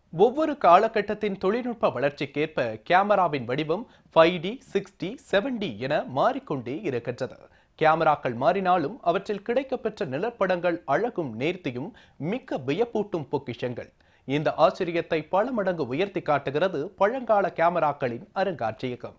ஒவ்வொரு காலகட்டத்தின் தொழில்நுட்ப வளர்ச்சிக்கேற்ப கேமராவின் வடிவம் five D six D seven D என மாறிக்கொண்டே இருக்கின்றது கேமராக்கள் மாறினாலும் அவற்றில் கிடைக்கப்பெற்ற நிலப்படங்கள் அழகும் நேர்த்தியும் மிக்க வியப்பூட்டும் பொக்கிஷங்கள் இந்த ஆச்சரியத்தை பல மடங்கு உயர்த்தி காட்டுகிறது பழங்கால கேமராக்களின் அருங்காட்சியகம்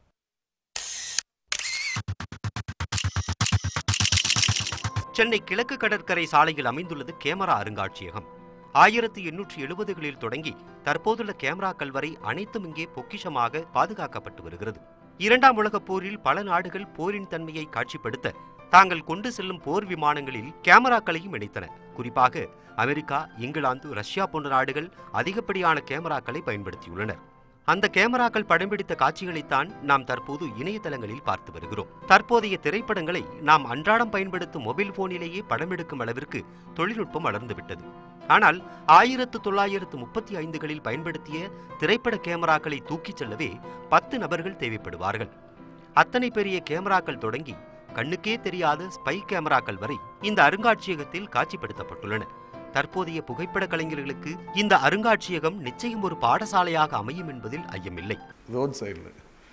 சென்னை கிழக்கு கடற்கரை சாலையில் அமைந்துள்ளது கேமரா அருங்காட்சியகம் ஆயிரத்தி எண்ணூற்றி எழுபதுகளில் தொடங்கி தற்போதுள்ள கேமராக்கள் வரை அனைத்தும் இங்கே பொக்கிஷமாக பாதுகாக்கப்பட்டு வருகிறது இரண்டாம் உலகப் போரில் பல நாடுகள் போரின் தன்மையை காட்சிப்படுத்த தாங்கள் கொண்டு செல்லும் போர் விமானங்களில் கேமராக்களையும் இணைத்தன குறிப்பாக அமெரிக்கா இங்கிலாந்து ரஷ்யா போன்ற நாடுகள் அதிகப்படியான கேமராக்களை பயன்படுத்தியுள்ளனர் அந்த கேமராக்கள் படம் பிடித்த காட்சிகளைத்தான் நாம் தற்போது இணையதளங்களில் பார்த்து வருகிறோம் தற்போதைய திரைப்படங்களை நாம் அன்றாடம் பயன்படுத்தும் மொபைல் போனிலேயே படம் எடுக்கும் அளவிற்கு தொழில்நுட்பம் வளர்ந்துவிட்டது ஆனால் ஆயிரத்து தொள்ளாயிரத்து முப்பத்தி ஐந்துகளில் பயன்படுத்திய திரைப்பட கேமராக்களை தூக்கிச் செல்லவே பத்து நபர்கள் தேவைப்படுவார்கள் அத்தனை பெரிய கேமராக்கள் தொடங்கி கண்ணுக்கே தெரியாத ஸ்பை கேமராக்கள் வரை இந்த அருங்காட்சியகத்தில் காட்சிப்படுத்தப்பட்டுள்ளன தற்போதைய புகைப்பட கலைஞர்களுக்கு இந்த அருங்காட்சியகம் நிச்சயம் ஒரு பாடசாலையாக அமையும் என்பதில் ஐயமில்லை ரோட் சைடில்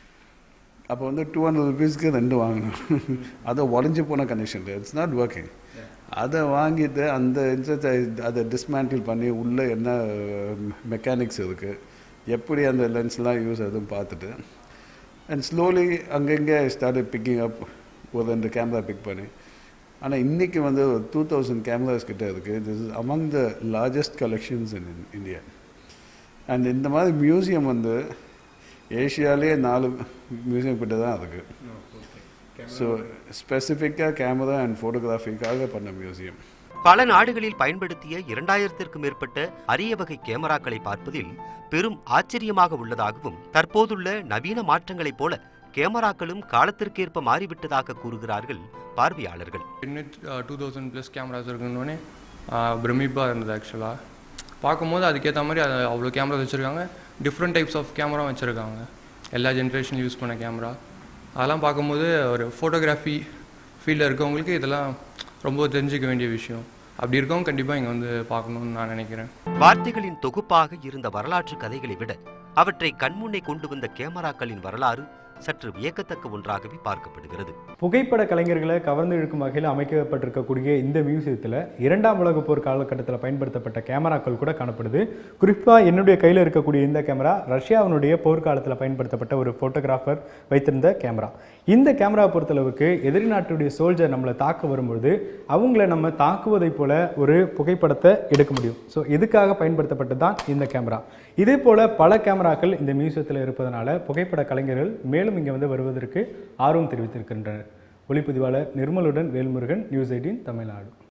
அப்போ வந்து டூ ஹண்ட்ரட் ருபீஸ்க்கு ரெண்டு வாங்கணும் அதை உடஞ்சி போன கனெக்ஷன் இட்ஸ் நாட் ஒர்க்கிங் அதை வாங்கிட்டு அந்த இன்சத்தை அதை டிஸ்மேண்டில் பண்ணி உள்ளே என்ன மெக்கானிக்ஸ் இருக்குது எப்படி அந்த லென்ஸ்லாம் யூஸ் ஆகுதுன்னு பார்த்துட்டு அண்ட் ஸ்லோலி அங்கங்கே ஸ்டார்ட் பிக்கிங் அப் ஒரு ரெண்டு கேமரா பிக் பண்ணி ஆனால் இன்றைக்கி வந்து டூ தௌசண்ட் கேமராஸ் கிட்ட இருக்குது this is among the largest collections in India and இந்த மாதிரி மியூசியம் வந்து ஏஷியாலே நாலு மியூசியம் கிட்ட தான் இருக்குது ஸோ ஸ்பெசிஃபிக்காக கேமரா அண்ட் ஃபோட்டோகிராஃபிக்காக பண்ண மியூசியம் பல நாடுகளில் பயன்படுத்திய இரண்டாயிரத்திற்கும் மேற்பட்ட அரிய வகை கேமராக்களை பார்ப்பதில் பெரும் ஆச்சரியமாக உள்ளதாகவும் தற்போதுள்ள நவீன மாற்றங்களைப் போல கேமராக்களும் காலத்திற்கேற்ப மாறிவிட்டதாக கூறுகிறார்கள் பார்வையாளர்கள் இன்னும் டூ தௌசண்ட் ப்ளஸ் கேமராஸ் இருக்குன்னொடனே பிரமிப்பாக இருந்தது ஆக்சுவலாக பார்க்கும்போது அதுக்கேற்ற மாதிரி அது அவ்வளோ கேமராஸ் வச்சுருக்காங்க டிஃப்ரெண்ட் டைப்ஸ் ஆஃப் கேமரா வச்சுருக்காங்க எல்லா ஜென்ரேஷன் யூஸ் பண்ண கேமரா அதெல்லாம் பார்க்கும்போது ஒரு ஃபோட்டோகிராஃபி ஃபீல்டில் இருக்கவங்களுக்கு இதெல்லாம் ரொம்ப தெரிஞ்சுக்க வேண்டிய விஷயம் அப்படி இருக்கவங்க கண்டிப்பாக இங்கே வந்து பார்க்கணுன்னு நான் நினைக்கிறேன் வார்த்தைகளின் தொகுப்பாக இருந்த வரலாற்று கதைகளை விட அவற்றை கண்முன்னே கொண்டு வந்த கேமராக்களின் வரலாறு சற்று வியக்கத்தக்க ஒன்றாகவே பார்க்கப்படுகிறது புகைப்பட கலைஞர்களை கவர்ந்து இழுக்கும் வகையில் அமைக்கப்பட்டிருக்கக்கூடிய இந்த மியூசியத்தில் இரண்டாம் உலகப் போர் காலகட்டத்தில் பயன்படுத்தப்பட்ட கேமராக்கள் கூட காணப்படுது குறிப்பாக என்னுடைய கையில் இருக்கக்கூடிய இந்த கேமரா ரஷ்யாவினுடைய போர்க்காலத்தில் பயன்படுத்தப்பட்ட ஒரு ஃபோட்டோகிராஃபர் வைத்திருந்த கேமரா இந்த கேமராவை பொறுத்தளவுக்கு எதிரி நாட்டுடைய சோல்ஜர் நம்மளை தாக்க வரும்பொழுது அவங்கள நம்ம தாக்குவதைப் போல ஒரு புகைப்படத்தை எடுக்க முடியும் ஸோ இதுக்காக பயன்படுத்தப்பட்டது தான் இந்த கேமரா இதே போல பல கேமராக்கள் இந்த மியூசியத்தில் இருப்பதனால புகைப்பட கலைஞர்கள் மேலும் இங்கே வந்து வருவதற்கு ஆர்வம் தெரிவித்திருக்கின்றனர் ஒளிப்பதிவாளர் நிர்மலுடன் வேல்முருகன் நியூஸ் எயிட்டீன் தமிழ்நாடு